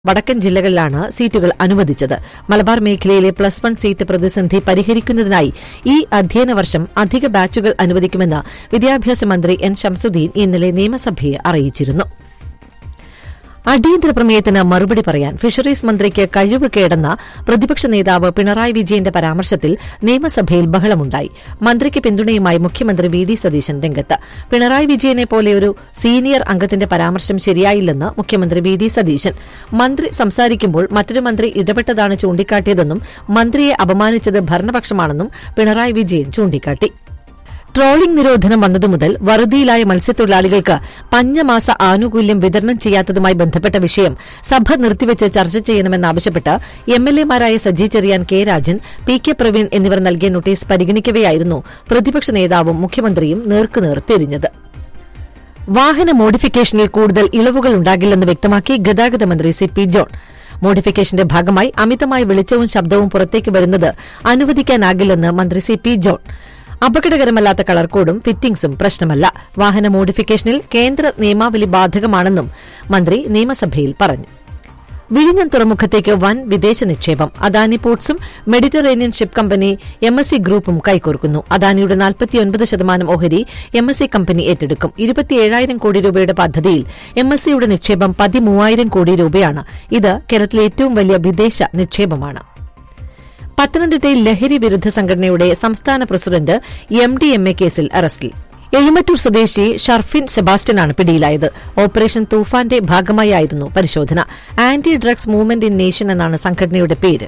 വടക്കൻ ജില്ലകളിലാണ് സീറ്റുകൾ അനുവദിച്ചത് മലബാർ മേഖലയിലെ പ്ലസ് വൺ സീറ്റ് പ്രതിസന്ധി പരിഹരിക്കുന്നതിനായി ഈ അധ്യയന വർഷം അധിക ബാച്ചുകൾ അനുവദിക്കുമെന്ന് വിദ്യാഭ്യാസ മന്ത്രി എൻ ഷംസുദ്ദീൻ ഇന്നലെ നിയമസഭയെ അറിയിച്ചിരുന്നു അടിയന്തര പ്രമേയത്തിന് മറുപടി പറയാൻ ഫിഷറീസ് മന്ത്രിക്ക് കഴിവ് കേടെന്ന പ്രതിപക്ഷ നേതാവ് പിണറായി വിജയന്റെ പരാമർശത്തിൽ നിയമസഭയിൽ ബഹളമുണ്ടായി മന്ത്രിക്ക് പിന്തുണയുമായി മുഖ്യമന്ത്രി വി ഡി സതീശൻ രംഗത്ത് പിണറായി വിജയനെ പോലെ ഒരു സീനിയർ അംഗത്തിന്റെ പരാമർശം ശരിയായില്ലെന്ന് മുഖ്യമന്ത്രി വി ഡി സതീശൻ മന്ത്രി സംസാരിക്കുമ്പോൾ മറ്റൊരു മന്ത്രി ഇടപെട്ടതാണ് ചൂണ്ടിക്കാട്ടിയതെന്നും മന്ത്രിയെ അപമാനിച്ചത് ഭരണപക്ഷമാണെന്നും പിണറായി വിജയൻ ചൂണ്ടിക്കാട്ടി ട്രോളിംഗ് നിരോധനം വന്നതുമുതൽ വറുതിയിലായ മത്സ്യത്തൊഴിലാളികൾക്ക് പഞ്ഞമാസ ആനുകൂല്യം വിതരണം ചെയ്യാത്തതുമായി ബന്ധപ്പെട്ട വിഷയം സഭ നിർത്തിവെച്ച് ചർച്ച ചെയ്യണമെന്നാവശ്യപ്പെട്ട് എംഎൽഎമാരായ Saji Cheriyan K Rajan P K Praveen എന്നിവർ നൽകിയ നോട്ടീസ് പരിഗണിക്കവെയായിരുന്നു പ്രതിപക്ഷ നേതാവും മുഖ്യമന്ത്രിയും നേർക്കുനേർ തിരിഞ്ഞത് വാഹന മോഡിഫിക്കേഷനിൽ കൂടുതൽ ഇളവുകൾ ഉണ്ടാകില്ലെന്ന് വ്യക്തമാക്കി ഗതാഗത മന്ത്രി സി പി ജോൺ മോഡിഫിക്കേഷന്റെ ഭാഗമായി അമിതമായ വെളിച്ചവും ശബ്ദവും പുറത്തേക്ക് വരുന്നത് അനുവദിക്കാനാകില്ലെന്ന് മന്ത്രി സി പി ജോൺ അപകടകരമല്ലാത്ത കളർ കോഡും ഫിറ്റിംഗ്സും പ്രശ്നമല്ല വാഹന മോഡിഫിക്കേഷനിൽ കേന്ദ്ര നിയമാവലി ബാധകമാണെന്നും മന്ത്രി നിയമസഭയിൽ പറഞ്ഞു വിഴിഞ്ഞം തുറമുഖത്തേക്ക് വൻ വിദേശ നിക്ഷേപം അദാനി പോർട്സും Mediterranean ship company M S C ഗ്രൂപ്പും കൈകോർക്കുന്നു അദാനിയുടെ നാൽപ്പത്തിയൊൻപത് ശതമാനം ഓഹരി എം എസ് സി കമ്പനി ഏറ്റെടുക്കും ഇരുപത്തിയേഴായിരം കോടി രൂപയുടെ പദ്ധതിയിൽ എം എസ് സിയുടെ നിക്ഷേപം പതിമൂവായിരം കോടി രൂപയാണ് ഇത് കേരളത്തിലെ ഏറ്റവും വലിയ വിദേശ നിക്ഷേപമാണ് പത്തനംതിട്ടയിൽ ലഹരി വിരുദ്ധ സംഘടനയുടെ സംസ്ഥാന president M D M A കേസിൽ അറസ്റ്റിൽ എഴുമറ്റൂർ സ്വദേശി ഷർഫിൻ സെബാസ്റ്റ്യനാണ് പിടിയിലായത് ഓപ്പറേഷൻ തൂഫാന്റെ ഭാഗമായായിരുന്നു പരിശോധന anti drugs movement in nation എന്നാണ് സംഘടനയുടെ പേര്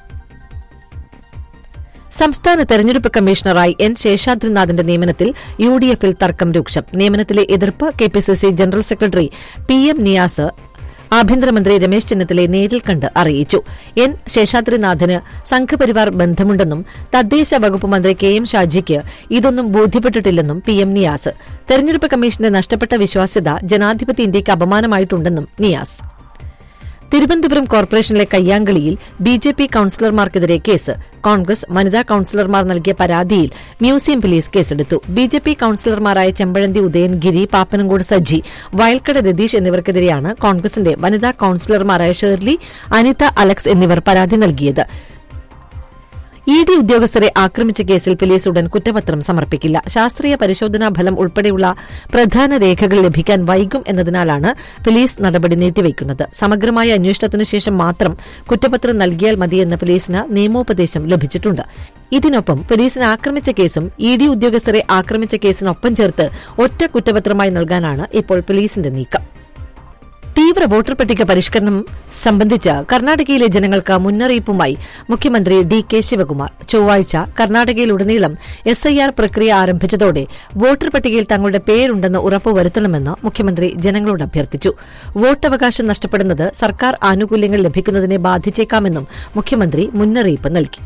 സംസ്ഥാന തെരഞ്ഞെടുപ്പ് കമ്മീഷണറായി എൻ ശേഷാദ്രിനാഥിന്റെ നിയമനത്തിൽ യു ഡി എഫിൽ തർക്കം രൂക്ഷം നിയമനത്തിലെ എതിർപ്പ് K P C C general secretary P M Niyas ആഭ്യന്തരമന്ത്രി രമേശ് ചെന്നിത്തലയെ നേരിൽ കണ്ട് അറിയിച്ചു എൻ ശേഷാദ്രിനാഥിന് സംഘപരിവാർ ബന്ധമുണ്ടെന്നും തദ്ദേശ വകുപ്പ് മന്ത്രി കെ എം ഷാജിക്ക് ഇതൊന്നും ബോധ്യപ്പെട്ടിട്ടില്ലെന്നും പി എം നിയാസ് തെരഞ്ഞെടുപ്പ് കമ്മീഷന്റെ നഷ്ടപ്പെട്ട വിശ്വാസ്യത ജനാധിപത്യ ഇന്ത്യയ്ക്ക് അപമാനമായിട്ടുണ്ടെന്നും നിയാസ് തിരുവനന്തപുരം കോർപ്പറേഷനിലെ കയ്യാങ്കളിയിൽ ബി ജെ പി കൌൺസിലർമാർക്കെതിരെ കേസ് കോൺഗ്രസ് വനിതാ കൌൺസിലർമാർ നൽകിയ പരാതിയിൽ മ്യൂസിയം പോലീസ് കേസെടുത്തു ബി ജെ പി കൌൺസിലർമാരായ ചെമ്പഴന്തി ഉദയൻ ഗിരി പാപ്പനംകോട് സജ്ജി വയൽക്കട രതീഷ് എന്നിവർക്കെതിരെയാണ് കോൺഗ്രസിന്റെ വനിതാ കൌൺസിലർമാരായ ഷേർലി അനിത അലക്സ് എന്നിവർ പരാതി നൽകിയത് ഇ ഡി ഉദ്യോഗസ്ഥരെ ആക്രമിച്ച കേസിൽ പോലീസ് ഉടൻ കുറ്റപത്രം സമർപ്പിക്കില്ല ശാസ്ത്രീയ പരിശോധനാ ഫലം ഉൾപ്പെടെയുള്ള പ്രധാന രേഖകൾ ലഭിക്കാൻ വൈകും എന്നതിനാലാണ് പോലീസ് നടപടി നീട്ടിവയ്ക്കുന്നത് സമഗ്രമായ അന്വേഷണത്തിനു ശേഷം മാത്രം കുറ്റപത്രം നൽകിയാൽ മതിയെന്ന് പോലീസിന് നിയമോപദേശം ലഭിച്ചിട്ടുണ്ട് ഇതിനൊപ്പം പോലീസിനെ ആക്രമിച്ച കേസും ഇ ഡി ഉദ്യോഗസ്ഥരെ ആക്രമിച്ച കേസിനൊപ്പം ചേർത്ത് ഒറ്റ കുറ്റപത്രമായി നൽകാനാണ് ഇപ്പോൾ പോലീസിന്റെ നീക്കം തീവ്ര വോട്ടർ പട്ടിക പരിഷ്കരണം സംബന്ധിച്ച് കർണാടകയിലെ ജനങ്ങൾക്ക് മുന്നറിയിപ്പുമായി മുഖ്യമന്ത്രി ഡി കെ ശിവകുമാർ ചൊവ്വാഴ്ച കർണാടകയിലുടനീളം എസ് ഐ ആർ പ്രക്രിയ ആരംഭിച്ചതോടെ വോട്ടർ പട്ടികയിൽ തങ്ങളുടെ പേരുണ്ടെന്ന് ഉറപ്പുവരുത്തണമെന്ന് മുഖ്യമന്ത്രി ജനങ്ങളോട് അഭ്യർത്ഥിച്ചു വോട്ടവകാശം നഷ്ടപ്പെടുന്നത് സർക്കാർ ആനുകൂല്യങ്ങൾ ലഭിക്കുന്നതിനെ ബാധിച്ചേക്കാമെന്നും മുഖ്യമന്ത്രി മുന്നറിയിപ്പ് നൽകി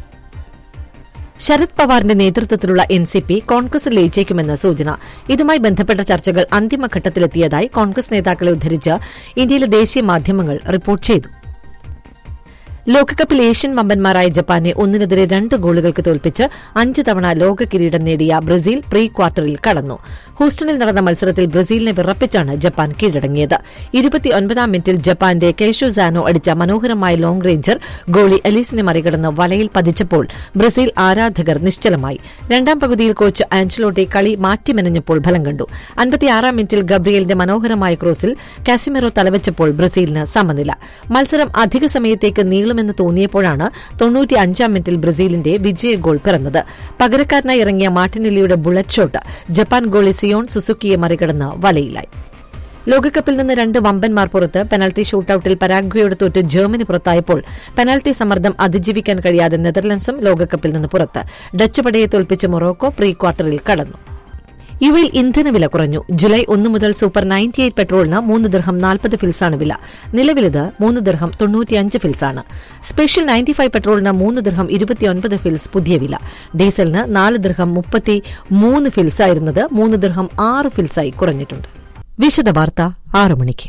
ശരത് പവാറിന്റെ നേതൃത്വത്തിലുള്ള എൻ സി പി കോൺഗ്രസിൽ ലയിച്ചേക്കുമെന്ന് സൂചന ഇതുമായി ബന്ധപ്പെട്ട ചർച്ചകൾ അന്തിമഘട്ടത്തിലെത്തിയതായി കോൺഗ്രസ് നേതാക്കളെ ഉദ്ധരിച്ച് ഇന്ത്യയിലെ ദേശീയ മാധ്യമങ്ങൾ റിപ്പോർട്ട് ചെയ്തു ലോകകപ്പിൽ ഏഷ്യൻ വമ്പന്മാരായ ജപ്പാനെ ഒന്നിനെതിരെ രണ്ട് ഗോളുകൾക്ക് തോൽപ്പിച്ച് അഞ്ച് തവണ ലോക കിരീടം നേടിയ ബ്രസീൽ പ്രീ ക്വാർട്ടറിൽ കടന്നു ഹൂസ്റ്റണിൽ നടന്ന മത്സരത്തിൽ ബ്രസീലിനെ വിറപ്പിച്ചാണ് ജപ്പാൻ കീഴടങ്ങിയത് ഇരുപത്തിയൊൻപതാം മിനിറ്റിൽ ജപ്പാന്റെ കേഷു സാനോ അടിച്ച മനോഹരമായ ലോങ് റേഞ്ചർ ഗോളി എലീസിനെ മറികടന്ന് വലയിൽ പതിച്ചപ്പോൾ ബ്രസീൽ ആരാധകർ നിശ്ചലമായി രണ്ടാം പകുതിയിൽ കോച്ച് ആഞ്ചലോട്ടി കളി മാറ്റിമെനഞ്ഞപ്പോൾ ഫലം കണ്ടു അൻപത്തിയാറാം മിനിറ്റിൽ ഗബ്രിയലിന്റെ മനോഹരമായ ക്രോസിൽ കാസിമെറോ തലവച്ചപ്പോൾ ബ്രസീലിന് സമനില മത്സരം അധിക സമയത്തേക്ക് നീളുമെന്ന് തോന്നിയപ്പോഴാണ് തൊണ്ണൂറ്റി അഞ്ചാം മിനിറ്റിൽ ബ്രസീലിന്റെ വിജയ ഗോൾ പിറന്നത് പകരക്കാരനായി ഇറങ്ങിയ മാർട്ടിനെല്ലിയുടെ bullet shot Japan goalie Zion സുസുക്കിയെ മറികടന്ന് വലയിലായി ലോകകപ്പിൽ നിന്ന് രണ്ട് വമ്പന്മാർ പുറത്ത് പെനൽറ്റി ഷൂട്ടൌട്ടിൽ പരാഗ്വയോട് തോറ്റ് ജർമ്മനി പുറത്തായപ്പോൾ പെനൽറ്റി സമ്മർദ്ദം അതിജീവിക്കാൻ കഴിയാതെ നെതർലൻഡ്സും ലോകകപ്പിൽ നിന്ന് പുറത്ത് ഡച്ച് പടയെ തോൽപ്പിച്ച് മൊറോക്കോ പ്രീ ക്വാർട്ടറിൽ കടന്നു യുഎയിൽ ഇന്ധനവില കുറഞ്ഞു ജൂലൈ ഒന്ന് മുതൽ സൂപ്പർ നയൻറ്റി എയ്റ്റ് പെട്രോളിന് മൂന്ന് ദിർഹം നാൽപ്പത് ഫിൽസാണ് വില നിലവിലിത് മൂന്ന് ദിർഹം തൊണ്ണൂറ്റിയഞ്ച് ഫിൽസാണ് സ്പെഷ്യൽ നയൻറ്റി ഫൈവ് പെട്രോളിന് മൂന്ന് ദിർഹം ഇരുപത്തിയൊൻപത് ഫിൽസ് പുതിയ വില ഡീസലിന് നാല് ദിർഹം മുപ്പത്തി മൂന്ന് ഫിൽസായിരുന്നത് മൂന്ന് ദിർഹം ആറ് ഫിൽസായി കുറഞ്ഞിട്ടുണ്ട് വിശദ വാർത്ത ആറ് മണിക്ക്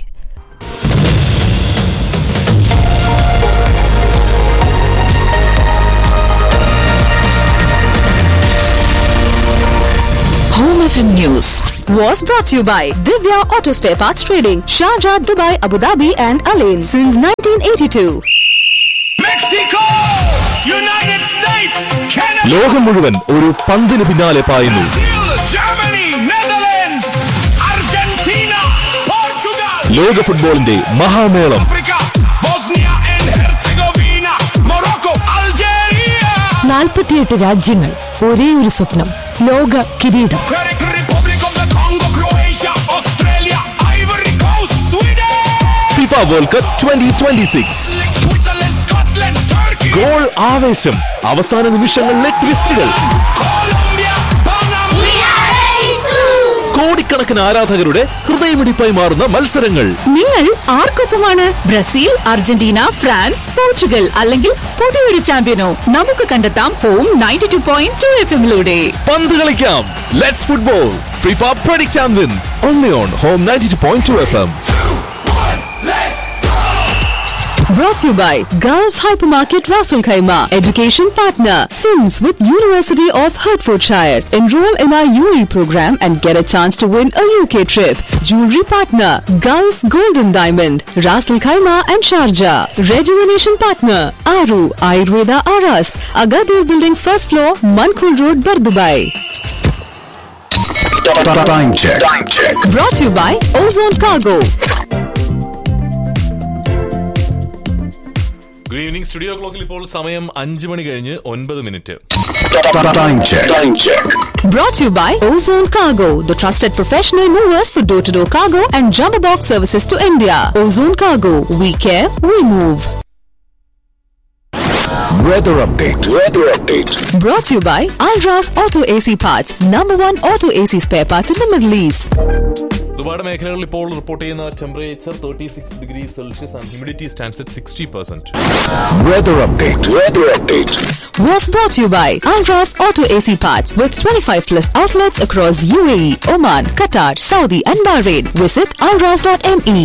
Home FM News was brought to you by Divya Auto Spare Parts Trading, Sharjah, Dubai, Abu Dhabi, and Alain since 1982. Mexico United States Canada ലോകം മുഴുവൻ ഒരു പന്തിന് പിന്നാലെ പായുന്നു Brazil Germany Netherlands Argentina Portugal ലോക ഫുട്ബോളിന്റെ മഹാമേളം Africa Bosnia and Herzegovina Morocco Algeria നാൽപ്പത്തിയെട്ട് രാജ്യങ്ങൾ ഒരേ ഒരു സ്വപ്നം ലോക കിരീടം Republic of the Congo Croatia Australia Ivory Coast Sweden FIFA World Cup twenty twenty six Switzerland Scotland Turkey goal ആവേശം അവസാന നിമിഷങ്ങളിലെ ട്വിസ്റ്റുകൾ കൊളംബിയ പനാമ കോടിക്കണക്കിന് ആരാധകരുടെ ഹൃദയമിടിപ്പായി മാറുന്ന മത്സരങ്ങൾ നിങ്ങൾ ആർക്കൊപ്പമാണ് ബ്രസീൽ അർജന്റീന ഫ്രാൻസ് പോർച്ചുഗൽ അല്ലെങ്കിൽ പുതിയൊരു ചാമ്പ്യനോ നമുക്ക് കണ്ടെത്താം home ninety two point two F എമ്മിലൂടെ പന്ത് കളിക്കാം let's football FIFA predict and win only on home ninety two point two F M Brought to you by Gulf Hypermarket Raffle Khaima, education partner, Sims with University of Hertfordshire. Enroll in our UE program and get a chance to win a UK trip. Jewelry partner, Gulf Golden Diamond, Raffle Khaima and Sharjah. Rejuvenation partner, Aru Ayurveda Aras, Agadir Building first floor, Mankul Road, Bardubai. Time check. Time check. Brought to you by Ozone Cargo. Good evening studio ക്ലോക്കിൽ ഇപ്പോൾ സമയം അഞ്ച് മണി കഴിഞ്ഞ് ഒൻപത് minute Time check. Time check. Brought to you by Ozone Cargo, the trusted professional movers for door to door cargo and jumbo box services to India. Ozone Cargo, we care, we move. Weather update. Weather update. Brought to you by Alras Auto AC Parts, number one auto AC spare parts in the Middle East. ദുബായുടെ മേഖലകളിൽ ഇപ്പോൾ report ചെയ്യുന്ന temperature thirty six degree Celsius and humidity stands at sixty percent Weather update. Weather update. Was brought to you by Alras Auto AC Parts with 25 plus outlets across UAE, Oman, Qatar, Saudi, and Bahrain. Visit alras.me.